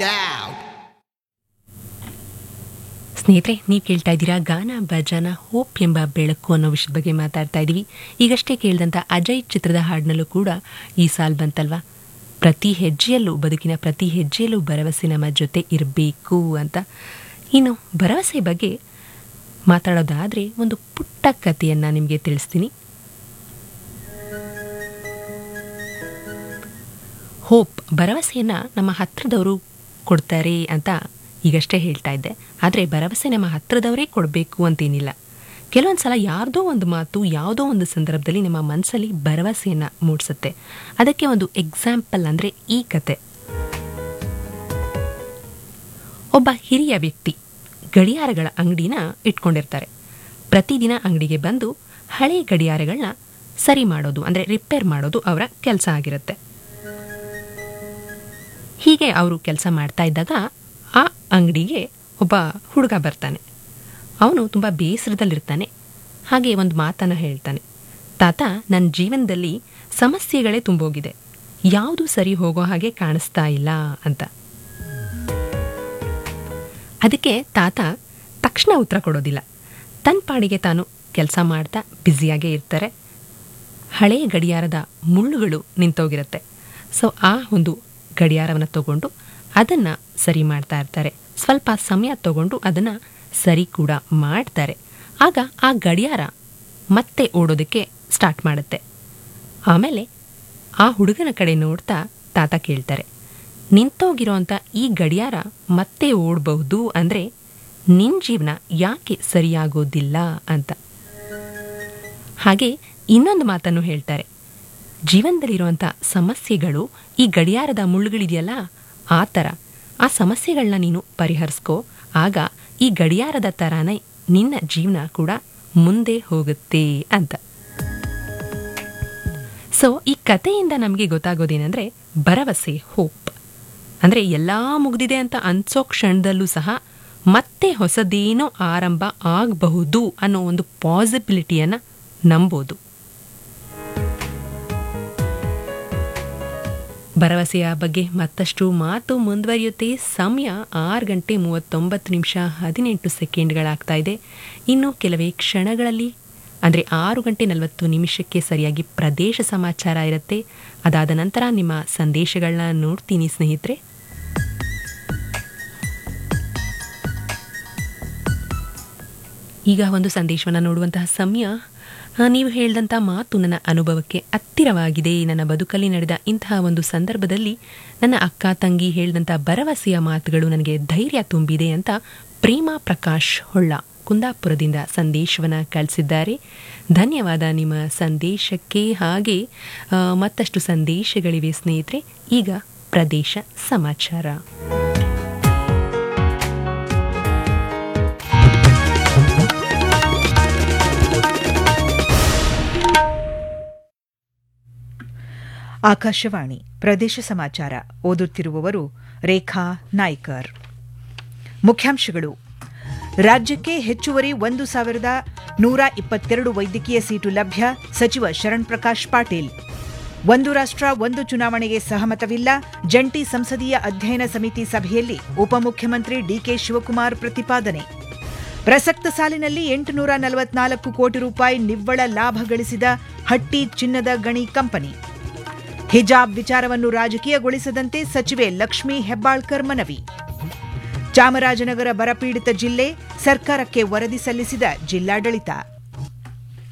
out. ಸ್ನೇಹಿತರೆ ನೀವು ಕೇಳ್ತಾ ಇದ್ದೀರಾ ಗಾನ ಭಜನ ಹೋಪ್ ಎಂಬ ಬೆಳಕು ಅನ್ನೋ ವಿಷಯದ ಬಗ್ಗೆ ಮಾತಾಡ್ತಾ ಇದ್ದೀವಿ ಈಗಷ್ಟೇ ಕೇಳಿದಂಥ ಅಜಯ್ ಚಿತ್ರದ ಹಾಡಿನಲ್ಲೂ ಕೂಡ ಈ ಸಾಲ್ ಬಂತಲ್ವಾ ಪ್ರತಿ ಹೆಜ್ಜೆಯಲ್ಲೂ ಬದುಕಿನ ಪ್ರತಿ ಹೆಜ್ಜೆಯಲ್ಲೂ ಭರವಸೆ ನಮ್ಮ ಜೊತೆ ಇರಬೇಕು ಅಂತ ಇನ್ನು ಭರವಸೆ ಬಗ್ಗೆ ಮಾತಾಡೋದಾದರೆ ಒಂದು ಪುಟ್ಟ ಕಥೆಯನ್ನು ನಿಮಗೆ ತಿಳಿಸ್ತೀನಿ ಹೋಪ್ ಭರವಸೆಯನ್ನು ನಮ್ಮ ಹತ್ರದವರು ಕೊಡ್ತಾರೆ ಅಂತ ಈಗಷ್ಟೇ ಹೇಳ್ತಾ ಇದ್ದೆ ಆದರೆ ಭರವಸೆ ನಮ್ಮ ಹತ್ರದವರೇ ಕೊಡಬೇಕು ಅಂತೇನಿಲ್ಲ ಕೆಲವೊಂದು ಸಲ ಯಾರ್ದೋ ಒಂದು ಮಾತು ಯಾವುದೋ ಒಂದು ಸಂದರ್ಭದಲ್ಲಿ ನಮ್ಮ ಮನಸ್ಸಲ್ಲಿ ಭರವಸೆಯನ್ನು ಮೂಡಿಸುತ್ತೆ ಅದಕ್ಕೆ ಒಂದು ಎಕ್ಸಾಂಪಲ್ ಅಂದರೆ ಈ ಕತೆ ಒಬ್ಬ ಹಿರಿಯ ವ್ಯಕ್ತಿ ಗಡಿಯಾರಗಳ ಅಂಗಡಿನ ಇಟ್ಕೊಂಡಿರ್ತಾರೆ ಪ್ರತಿದಿನ ಅಂಗಡಿಗೆ ಬಂದು ಹಳೆ ಗಡಿಯಾರಗಳನ್ನ ಸರಿ ಮಾಡೋದು ಅಂದರೆ ರಿಪೇರ್ ಮಾಡೋದು ಅವರ ಕೆಲಸ ಆಗಿರುತ್ತೆ ಹೀಗೆ ಅವರು ಕೆಲಸ ಮಾಡ್ತಾ ಇದ್ದಾಗ ಆ ಅಂಗಡಿಗೆ ಒಬ್ಬ ಹುಡುಗ ಬರ್ತಾನೆ ಅವನು ತುಂಬ ಬೇಸರದಲ್ಲಿರ್ತಾನೆ ಹಾಗೆ ಒಂದು ಮಾತನ್ನು ಹೇಳ್ತಾನೆ ತಾತ ನನ್ನ ಜೀವನದಲ್ಲಿ ಸಮಸ್ಯೆಗಳೇ ತುಂಬೋಗಿದೆ ಯಾವುದು ಸರಿ ಹೋಗೋ ಹಾಗೆ ಕಾಣಿಸ್ತಾ ಇಲ್ಲ ಅಂತ ಅದಕ್ಕೆ ತಾತ ತಕ್ಷಣ ಉತ್ತರ ಕೊಡೋದಿಲ್ಲ ತನ್ನ ಪಾಡಿಗೆ ತಾನು ಕೆಲಸ ಮಾಡ್ತಾ ಬ್ಯುಸಿಯಾಗೇ ಇರ್ತಾರೆ ಹಳೆ ಗಡಿಯಾರದ ಮುಳ್ಳುಗಳು ನಿಂತೋಗಿರುತ್ತೆ ಸೊ ಆ ಒಂದು ಗಡಿಯಾರವನ್ನು ತಗೊಂಡು ಅದನ್ನು ಸರಿ ಮಾಡ್ತಾ ಇರ್ತಾರೆ ಸ್ವಲ್ಪ ಸಮಯ ತಗೊಂಡು ಅದನ್ನು ಸರಿ ಕೂಡ ಮಾಡ್ತಾರೆ ಆಗ ಆ ಗಡಿಯಾರ ಮತ್ತೆ ಓಡೋದಕ್ಕೆ ಸ್ಟಾರ್ಟ್ ಮಾಡುತ್ತೆ ಆಮೇಲೆ ಆ ಹುಡುಗನ ಕಡೆ ನೋಡ್ತಾ ತಾತ ಕೇಳ್ತಾರೆ ನಿಂತೋಗಿರೋಂಥ ಈ ಗಡಿಯಾರ ಮತ್ತೆ ಓಡಬಹುದು ಅಂದರೆ ನಿನ್ನ ಜೀವನ ಯಾಕೆ ಸರಿಯಾಗೋದಿಲ್ಲ ಅಂತ ಹಾಗೆ ಇನ್ನೊಂದು ಮಾತನ್ನು ಹೇಳ್ತಾರೆ ಜೀವನದಲ್ಲಿರುವಂಥ ಸಮಸ್ಯೆಗಳು ಈ ಗಡಿಯಾರದ ಮುಳ್ಳುಗಳಿದೆಯಲ್ಲ ಆ ಥರ ಆ ಸಮಸ್ಯೆಗಳನ್ನ ನೀನು ಪರಿಹರಿಸ್ಕೋ ಆಗ ಈ ಗಡಿಯಾರದ ಥರನೇ ನಿನ್ನ ಜೀವನ ಕೂಡ ಮುಂದೆ ಹೋಗುತ್ತೆ ಅಂತ ಸೊ ಈ ಕಥೆಯಿಂದ ನಮಗೆ ಗೊತ್ತಾಗೋದೇನೆಂದರೆ ಭರವಸೆ ಹೋಪ್ ಅಂದರೆ ಎಲ್ಲ ಮುಗ್ದಿದೆ ಅಂತ ಅನ್ಸೋ ಕ್ಷಣದಲ್ಲೂ ಸಹ ಮತ್ತೆ ಹೊಸದೇನೋ ಆರಂಭ ಆಗಬಹುದು ಅನ್ನೋ ಒಂದು ಪಾಸಿಬಿಲಿಟಿಯನ್ನು ನಂಬೋದು ಭರವಸೆಯ ಬಗ್ಗೆ ಮತ್ತಷ್ಟು ಮಾತು ಮುಂದುವರಿಯುತ್ತೆ ಸಮಯ ಆರು ಗಂಟೆ ಮೂವತ್ತೊಂಬತ್ತು ನಿಮಿಷ ಹದಿನೆಂಟು ಸೆಕೆಂಡ್ಗಳಾಗ್ತಾ ಇದೆ ಇನ್ನು ಕೆಲವೇ ಕ್ಷಣಗಳಲ್ಲಿ ಅಂದರೆ ಆರು ಗಂಟೆ ನಲವತ್ತು ನಿಮಿಷಕ್ಕೆ ಸರಿಯಾಗಿ ಪ್ರದೇಶ ಸಮಾಚಾರ ಇರುತ್ತೆ ಅದಾದ ನಂತರ ನಿಮ್ಮ ಸಂದೇಶಗಳನ್ನ ನೋಡ್ತೀನಿ ಸ್ನೇಹಿತರೆ ಈಗ ಒಂದು ಸಂದೇಶವನ್ನು ನೋಡುವಂತಹ ಸಮಯ ಆ, ನೀವು ಹೇಳಿದಂಥ ಮಾತು ನನ್ನ ಅನುಭವಕ್ಕೆ ಹತ್ತಿರವಾಗಿದೆ ನನ್ನ ಬದುಕಲ್ಲಿ ನಡೆದ ಇಂತಹ ಒಂದು ಸಂದರ್ಭದಲ್ಲಿ ನನ್ನ ಅಕ್ಕ ತಂಗಿ ಹೇಳಿದಂಥ ಭರವಸೆಯ ಮಾತುಗಳು ನನಗೆ ಧೈರ್ಯ ತುಂಬಿದೆ ಅಂತ ಪ್ರೇಮ ಪ್ರಕಾಶ್ ಹೊಳ್ಳ ಕುಂದಾಪುರದಿಂದ ಸಂದೇಶವನ್ನು ಕಳಿಸಿದ್ದಾರೆ ಧನ್ಯವಾದ ನಿಮ್ಮ ಸಂದೇಶಕ್ಕೆ ಹಾಗೆ ಆ, ಮತ್ತಷ್ಟು ಸಂದೇಶಗಳಿವೆ ಸ್ನೇಹಿತರೆ ಈಗ ಪ್ರದೇಶ ಸಮಾಚಾರ ಆಕಾಶವಾಣಿ ಪ್ರದೇಶ ಸಮಾಚಾರ ಓದುತ್ತಿರುವವರು ರೇಖಾ ನಾಯ್ಕರ್ ಮುಖ್ಯಾಂಶಗಳು ರಾಜ್ಯಕ್ಕೆ ಹೆಚ್ಚುವರಿ ಒಂದು ಸಾವಿರದ ನೂರ ಇಪ್ಪತ್ತೆರಡು ವೈದ್ಯಕೀಯ ಸೀಟು ಲಭ್ಯ ಸಚಿವ ಶರಣ್ ಪ್ರಕಾಶ್ ಪಾಟೀಲ್ ಒಂದು ರಾಷ್ಟ್ರ ಒಂದು ಚುನಾವಣೆಗೆ ಸಹಮತವಿಲ್ಲ ಜಂಟಿ ಸಂಸದೀಯ ಅಧ್ಯಯನ ಸಮಿತಿ ಸಭೆಯಲ್ಲಿ ಉಪಮುಖ್ಯಮಂತ್ರಿ ಡಿಕೆ ಶಿವಕುಮಾರ್ ಪ್ರತಿಪಾದನೆ ಪ್ರಸಕ್ತ ಸಾಲಿನಲ್ಲಿ ಎಂಟುನೂರ ನಲವತ್ನಾಲ್ಕು ಕೋಟಿ ರೂಪಾಯಿ ನಿವ್ವಳ ಲಾಭ ಗಳಿಸಿದ ಹಟ್ಟಿ ಚಿನ್ನದ ಗಣಿ ಕಂಪನಿ ಹಿಜಾಬ್ ವಿಚಾರವನ್ನು ರಾಜಕೀಯಗೊಳಿಸದಂತೆ ಸಚಿವೆ ಲಕ್ಷ್ಮೀ ಹೆಬ್ಬಾಳ್ಕರ್ ಮನವಿ ಚಾಮರಾಜನಗರ ಬರಪೀಡಿತ ಜಿಲ್ಲೆ ಸರ್ಕಾರಕ್ಕೆ ವರದಿ ಸಲ್ಲಿಸಿದ ಜಿಲ್ಲಾಡಳಿತ